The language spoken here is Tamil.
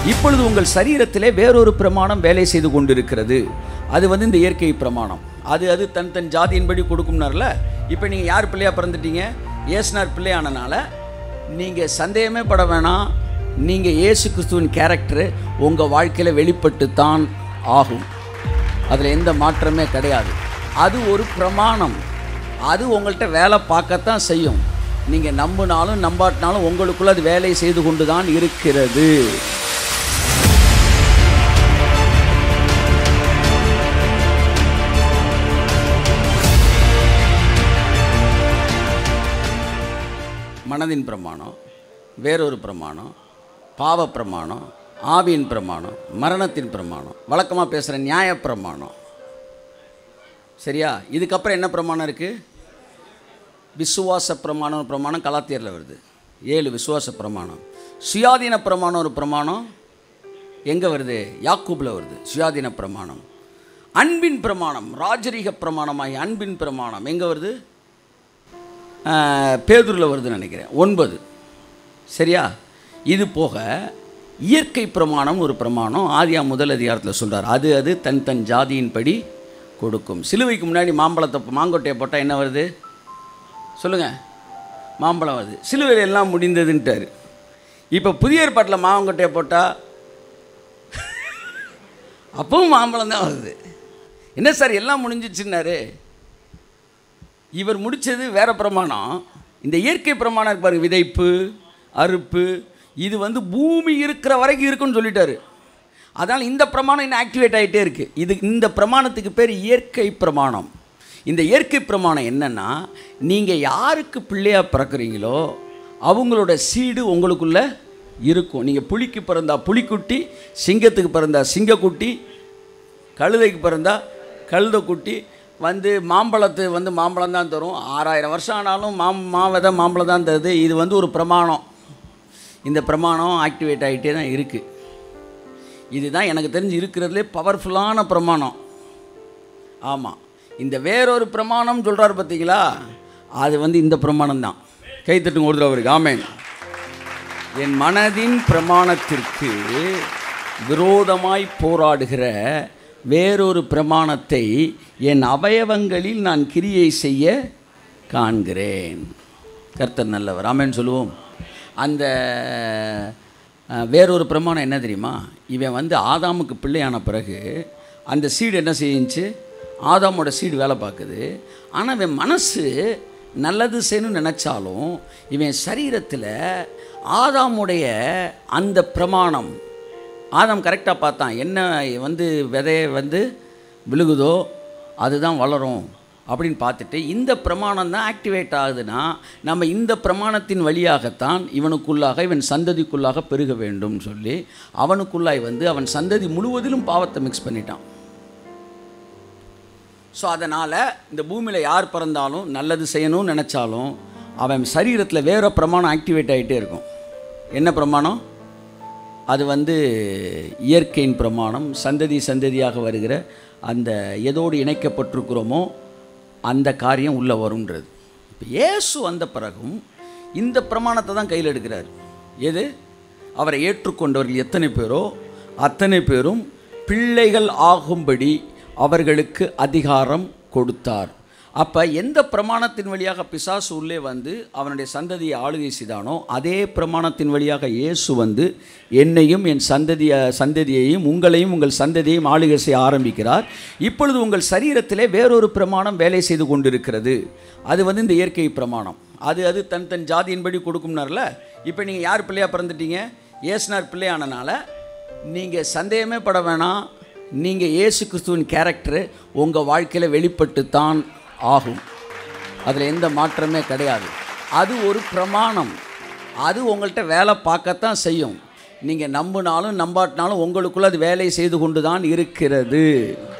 இப்பொழுது உங்கள் சரீரத்திலே வேறொரு பிரமாணம் வேலை செய்து கொண்டிருக்கிறது அது வந்து இந்த இயற்கை பிரமாணம் அது அது தன் தன் ஜாதியின்படி கொடுக்கும்னார்ல இப்போ நீங்கள் யார் பிள்ளையா பிறந்துட்டீங்க ஏசுனார் பிள்ளையானனால நீங்கள் சந்தேகமே பட வேணாம் நீங்கள் இயேசு கிறிஸ்துவின் கேரக்டரு உங்கள் வாழ்க்கையில் வெளிப்பட்டு தான் ஆகும் அதில் எந்த மாற்றமே கிடையாது அது ஒரு பிரமாணம் அது உங்கள்கிட்ட வேலை பார்க்கத்தான் செய்யும் நீங்கள் நம்பினாலும் நம்பாட்டினாலும் உங்களுக்குள்ள அது வேலை செய்து கொண்டு தான் இருக்கிறது மனதின் பிரமாணம் வேறொரு பிரமாணம் பாவ பிரமாணம் ஆவியின் பிரமாணம் மரணத்தின் பிரமாணம் வழக்கமாக பேசுகிற நியாய பிரமாணம் சரியா இதுக்கப்புறம் என்ன பிரமாணம் இருக்குது விசுவாச பிரமாணம் ஒரு பிரமாணம் கலாத்தியரில் வருது ஏழு விசுவாச பிரமாணம் சுயாதீன பிரமாணம் ஒரு பிரமாணம் எங்கே வருது யாக்கூபில் வருது சுயாதீன பிரமாணம் அன்பின் பிரமாணம் ராஜரீக பிரமாணமாகி அன்பின் பிரமாணம் எங்கே வருது பேதூரில் வருதுன்னு நினைக்கிறேன் ஒன்பது சரியா இது போக இயற்கை பிரமாணம் ஒரு பிரமாணம் ஆதியா முதல் அதிகாரத்தில் சொல்கிறார் அது அது தன் தன் ஜாதியின்படி கொடுக்கும் சிலுவைக்கு முன்னாடி மாம்பழத்தை மாங்கொட்டையை போட்டால் என்ன வருது சொல்லுங்கள் மாம்பழம் வருது சிலுவையில் எல்லாம் முடிந்ததுன்ட்டார் இப்போ புதிய ஏற்பாட்டில் மாங்கொட்டையை போட்டால் அப்பவும் மாம்பழம் தான் வருது என்ன சார் எல்லாம் முடிஞ்சிச்சுன்னாரு இவர் முடித்தது வேற பிரமாணம் இந்த இயற்கை பிரமாணம் இருக்கு பாருங்க விதைப்பு அறுப்பு இது வந்து பூமி இருக்கிற வரைக்கும் இருக்குன்னு சொல்லிட்டாரு அதனால் இந்த பிரமாணம் இன்னும் ஆக்டிவேட் ஆகிட்டே இருக்குது இது இந்த பிரமாணத்துக்கு பேர் இயற்கை பிரமாணம் இந்த இயற்கை பிரமாணம் என்னென்னா நீங்கள் யாருக்கு பிள்ளையாக பிறக்கிறீங்களோ அவங்களோட சீடு உங்களுக்குள்ளே இருக்கும் நீங்கள் புலிக்கு பிறந்தா புலிக்குட்டி சிங்கத்துக்கு பிறந்தா சிங்கக்குட்டி கழுதைக்கு பிறந்தா கழுதைக்குட்டி வந்து மாம்பழத்து வந்து மாம்பழம் தான் தரும் ஆறாயிரம் வருஷம் ஆனாலும் மாம் மாவிதை மாம்பழம் தான் தருது இது வந்து ஒரு பிரமாணம் இந்த பிரமாணம் ஆக்டிவேட் ஆகிட்டே தான் இருக்குது இதுதான் எனக்கு தெரிஞ்சு இருக்கிறதுலே பவர்ஃபுல்லான பிரமாணம் ஆமாம் இந்த வேறொரு பிரமாணம் சொல்கிறாரு பார்த்தீங்களா அது வந்து இந்த பிரமாணம் தான் கைத்தட்டுங்க ஒரு தடவை அவருக்கு ஆமேன் என் மனதின் பிரமாணத்திற்கு விரோதமாய் போராடுகிற வேறொரு பிரமாணத்தை என் அவயவங்களில் நான் கிரியை செய்ய காண்கிறேன் கர்த்தர் நல்லவர் ஆமேன்னு சொல்லுவோம் அந்த அஹ், வேறொரு பிரமாணம் என்ன தெரியுமா இவன் வந்து ஆதாமுக்கு பிள்ளையான பிறகு அந்த சீடு என்ன செஞ்சுச்சு ஆதாமோட சீடு வேலை பார்க்குது ஆனால் இவன் மனசு நல்லது செய்யணும்னு நினச்சாலும் இவன் சரீரத்தில் ஆதாமுடைய அந்த பிரமாணம் ஆதாம் கரெக்டாக பார்த்தான் என்ன வந்து விதைய வந்து விழுகுதோ அதுதான் வளரும் அப்படின்னு பார்த்துட்டு இந்த பிரமாணம் தான் ஆக்டிவேட் ஆகுதுன்னா நம்ம இந்த பிரமாணத்தின் வழியாகத்தான் இவனுக்குள்ளாக இவன் சந்ததிக்குள்ளாக பெருக வேண்டும் சொல்லி அவனுக்குள்ளாய் வந்து அவன் சந்ததி முழுவதிலும் பாவத்தை மிக்ஸ் பண்ணிட்டான் ஸோ அதனால் இந்த பூமியில் யார் பிறந்தாலும் நல்லது செய்யணும்னு நினச்சாலும் அவன் சரீரத்தில் வேற பிரமாணம் ஆக்டிவேட் ஆகிட்டே இருக்கும் என்ன பிரமாணம் அது வந்து இயற்கையின் பிரமாணம் சந்ததி சந்ததியாக வருகிற அந்த எதோடு இணைக்கப்பட்டிருக்கிறோமோ அந்த காரியம் உள்ளே வரும்ன்றது இப்போ இயேசு வந்த பிறகும் இந்த பிரமாணத்தை தான் கையில் எடுக்கிறார் எது அவரை ஏற்றுக்கொண்டவர்கள் எத்தனை பேரோ அத்தனை பேரும் பிள்ளைகள் ஆகும்படி அவர்களுக்கு அதிகாரம் கொடுத்தார் அப்போ எந்த பிரமாணத்தின் வழியாக பிசாசு உள்ளே வந்து அவனுடைய சந்ததியை ஆளுகை செய்தானோ அதே பிரமாணத்தின் வழியாக இயேசு வந்து என்னையும் என் சந்ததிய சந்ததியையும் உங்களையும் உங்கள் சந்ததியையும் ஆளுகை செய்ய ஆரம்பிக்கிறார் இப்பொழுது உங்கள் சரீரத்திலே வேறொரு பிரமாணம் வேலை செய்து கொண்டிருக்கிறது அது வந்து இந்த இயற்கை பிரமாணம் அது அது தன் தன் ஜாதியின்படி கொடுக்கும்னார்ல இப்போ நீங்கள் யார் பிள்ளையாக பிறந்துட்டீங்க ஏசுனார் பிள்ளையானனால நீங்கள் சந்தேகமே பட வேணாம் நீங்கள் இயேசு கிறிஸ்துவின் கேரக்டரு உங்கள் வாழ்க்கையில் வெளிப்பட்டு தான் ஆகும் அதில் எந்த மாற்றமே கிடையாது அது ஒரு பிரமாணம் அது உங்கள்கிட்ட வேலை பார்க்கத்தான் செய்யும் நீங்கள் நம்பினாலும் நம்பாட்டினாலும் உங்களுக்குள்ள அது வேலை செய்து கொண்டு தான் இருக்கிறது